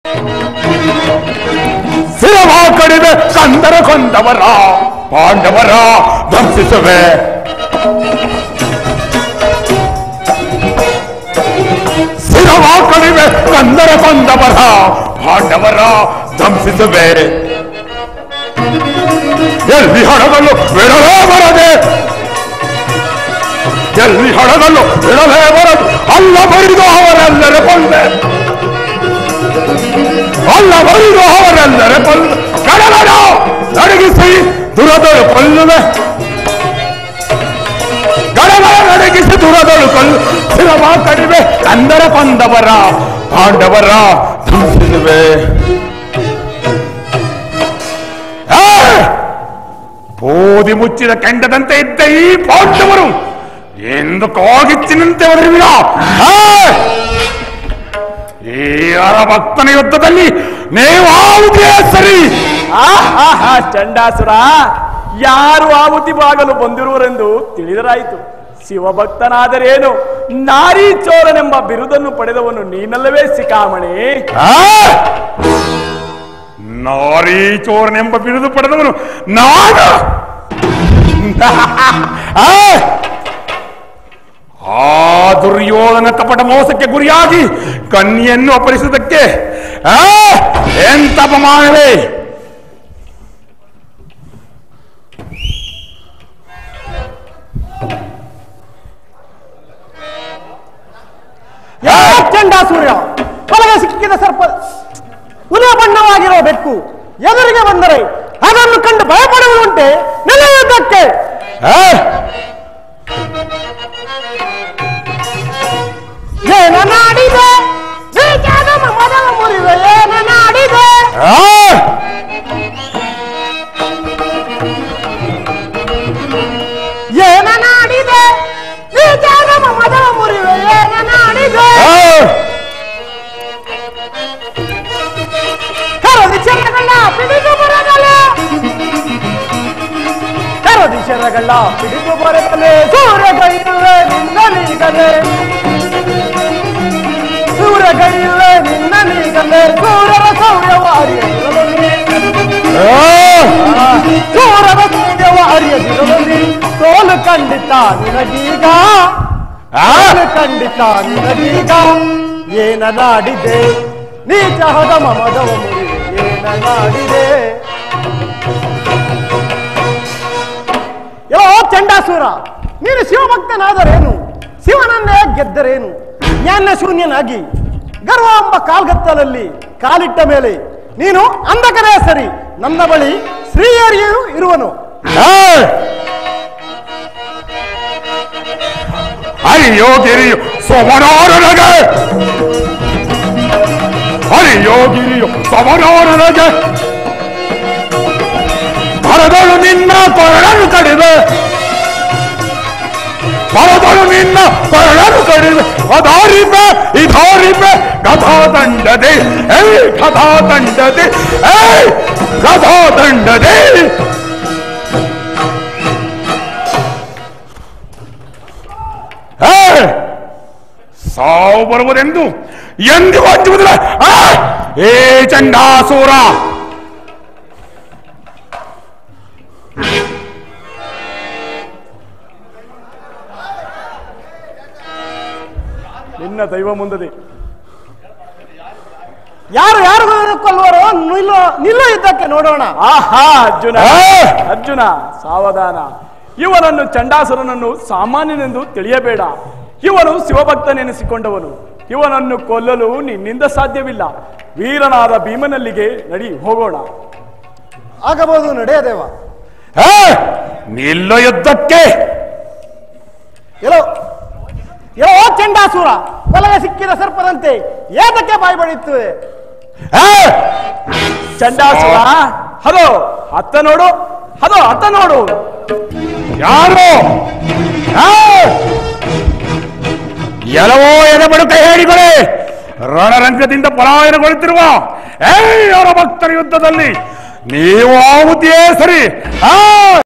ಶಿರವ ಕಡಿವೆ ಕಂದರ ಕೊಂದವರ ಪಾಂಡವರ ಧ್ವಂಸಿಸುವೆ ಶಿರವ ಕಡಿವೆ ಕಂದರ ಕೊಂದವರ ಪಾಂಡವರ ಧ್ವಂಸಿಸುವೆ ಎಲ್ಲಿ ಹಣಗಲ್ಲು ಬಿಡಲೇ ಬರದೆ ಎಲ್ಲಿ ಹಣಗಲ್ಲು ಬಿಡಲೇ ಬರದು ಅಲ್ಲ ಬರಿದು ಅವರೆಲ್ಲರ ಕೊಂದೆ ಅಲ್ಲ ಬರಿದು ಅವರೆಲ್ಲರ ಕೊಂದು ಕಡಲಡ ನಡಗಿಸಿ ದುರದಳು ಕೊಲ್ಲುವೆ ಗಡಗಳ ನಡಗಿಸಿ ದುರದಳು ಕೊಲ್ಲು ಶಿರವ ಕಡಿವೆ ಕಂದರ ಕೊಂದವರ ಪಾಂಡವರ ಧ್ವಂಸಿಸುವೆ ಆ! ಬೂದಿ ಮುಚ್ಚಿದ ಕೆಂಡದಂತೆ ಇದ್ದ ಈ ಪಾಂಡವರು ಎಂದು ಕಾಗಿಚ್ಚಿನಂತೆ ಒದರಿವಿರ ಈ ಭಕ್ತನ ಯುದ್ಧದಲ್ಲಿ ನೀವಾವುದೇ ಸರಿ ಆಹಾ ಚಂಡಾಸುರ ಯಾರು ಆಹುತಿ ಬಾಗಲು ಬಂದಿರುವರೆಂದು ತಿಳಿದರಾಯಿತು ಶಿವಭಕ್ತನಾದರೇನು ನಾರಿ ಚೋರನೆಂಬ ಬಿರುದನ್ನು ಪಡೆದವನು ನೀನಲ್ಲವೇ ಸಿಕಾಮಣಿ ಆ? ನಾರೀ ಚೋರನೆಂಬ ಬಿರುದು ಪಡೆದವನು ನಾನು ಆ? ಆ ದುರ್ಯೋಧನ ಕಪಟ ಮೋಸಕ್ಕೆ ಗುರಿಯಾಗಿ ಕನ್ಯೆಯನ್ನು ಅಪರಿಸುವುದಕ್ಕೆ ಆ? ಎಂತ ಅಪಮಾನವೇ ಯಾವ ಚಂಡಾಸೂರ್ಯ ಹೊಲಗೆ ಸಿಕ್ಕಿದ ಸರ್ಪ ಹುಲಿಯ ಬಣ್ಣವಾಗಿರೋ ಬೆಕ್ಕು ಎದುರಿಗೆ ಬಂದರೆ ಅದನ್ನು ಕಂಡು ಭಯಪಡುವುದುಂಟೆ ನಿಲ್ಲುವುದಕ್ಕೆ ಆ? ಏನ ನಾಡಿದೆ ಬೀಜದ ಮಮದವ ಮುರಿವೆ ಏನ ನಾಡಿದೆ ಆ? ಏನ ನಾಡಿದೆ ಬೀಜದ ಮಮದವ ಮುರಿವೆ ಏನ ನಾಡಿದೆ ಆ? ಕರದಿ ಚೆನ್ನಗಳ್ಳ ಪಿಡಿದು ಬರಗಲೆ ಕರದಿ ಚೆನ್ನಗಳ್ಳ ಪಿಡಿದು ಬರಗಲೆ ಸೂರ್ಯ ಕೈಯುವೆ ನಿನ್ನ ನೀಗಲೆ ಸೂರ್ಯ ಕೈಯುವೆ ನಿನ್ನ ನೀಗಲೆ ಸೂರ್ಯರ ಸೌರ್ಯವಾರಿಯ ಆ? ಸೂರ್ಯರ ಸೌರ್ಯವಾರಿಯ ದಿನದಲ್ಲಿ ಸೋಲು ಖಂಡಿತ ನಿನಗೀಗ ಆ? ಸೋಲು ಖಂಡಿತ ನಿನಗೀಗ ಏನ ನಾಡಿದೆ ನೀಚ ಹದ ಮಮದವ ಮುರಿವೆ ಏನ ನಾಡಿದೆ ಯೋ ಚಂಡಾಸುರ ನೀನು ಶಿವಭಕ್ತನಾದರೇನು ಶಿವನನ್ನೇ ಗೆದ್ದರೇನು ಜ್ಞಾನ ಶೂನ್ಯನಾಗಿ ಗರ್ವ ಎಂಬ ಕಾಲ್ಗತ್ತಲಲ್ಲಿ ಕಾಲಿಟ್ಟ ಮೇಲೆ ನೀನು ಅಂಧಕರೇ ಸರಿ ನನ್ನ ಬಳಿ ಶ್ರೀಹರಿಯು ಇರುವನು ಆ? ಅಯ್ಯೋ ಗಿರಿಯು ಸೋಮನಾರನಗೆ ಅಯ್ಯೋ ಗಿರಿಯು ಸೋಮನಾರನಗೆ ಬರದಳು ನಿನ್ನ ಕೊರಳನ್ನು ಕಡಿವೆ ಬರದಳು ನಿನ್ನ ಕೊರಳನ್ನು ಕಡಿವೆ ಅದಾರಿಪೆ ಇದಾರಿಪೆ ಕಥಾ ದಂಡದೆ ಏ ಕಥಾ ದಂಡದೆ ಏ ಕಥಾ ದಂಡದೆ ಏ! ಸಾವು ಬರುವುದೆಂದು ಎಂದಿಗೂ ಹಂಚುವುದಿಲ್ಲ ಆ! ಏ ಚಂಡಾಸೂರ ನಿನ್ನ ದೈವ ಮುಂದದೆ ಯಾರು ಯಾರು ಕೊಲ್ಲುವರೋ ನಿಲ್ಲೋ ನಿಲ್ಲೋ ಇದ್ದಕ್ಕೆ ನೋಡೋಣ ಆಹಾ ಅರ್ಜುನ ಆ! ಅರ್ಜುನ ಸಾವಧಾನ ಇವನನ್ನು ಚಂಡಾಸುರನನ್ನು ಸಾಮಾನ್ಯನೆಂದು ತಿಳಿಯಬೇಡ ಇವನು ಶಿವಭಕ್ತನೆನಿಸಿಕೊಂಡವನು ಇವನನ್ನು ಕೊಲ್ಲಲು ನಿನ್ನಿಂದ ಸಾಧ್ಯವಿಲ್ಲ ವೀರನಾದ ಭೀಮನಲ್ಲಿಗೆ ನಡಿ ಹೋಗೋಣ ಆಗಬಹುದು ನಡೆಯದೇವ ಏ! ನಿಲ್ಲೋ ಯುದ್ಧಕ್ಕೆ ಎಲ್ಲೋ ಎಲ್ಲೋ ಚಂಡಾಸುರ ಕೊಲೆಗೆ ಸಿಕ್ಕಿದ ಸರ್ಪದಂತೆ ಏತಕ್ಕೆ ಬಾಯಿ ಬಡಿಯುತ್ತವೆ ಏ! ಚಂಡಾಸುರ ಹಲೋ ಅತ್ತ ನೋಡು ಹಲೋ ಅತ್ತ ನೋಡು ಯಾರು ಆ! ಎಲ್ಲವೋ ಎದೆಬಡುಕ ಹೇಳಿಕೊಳ್ಳಿ ರಣರಂಗದಿಂದ ಪಲಾಯನಗೊಳ್ಳುತ್ತಿರುವ ಏ ಅವರ ಭಕ್ತರ ಯುದ್ಧದಲ್ಲಿ ನೀವು ಆವುದೇ ಸರಿ ಆ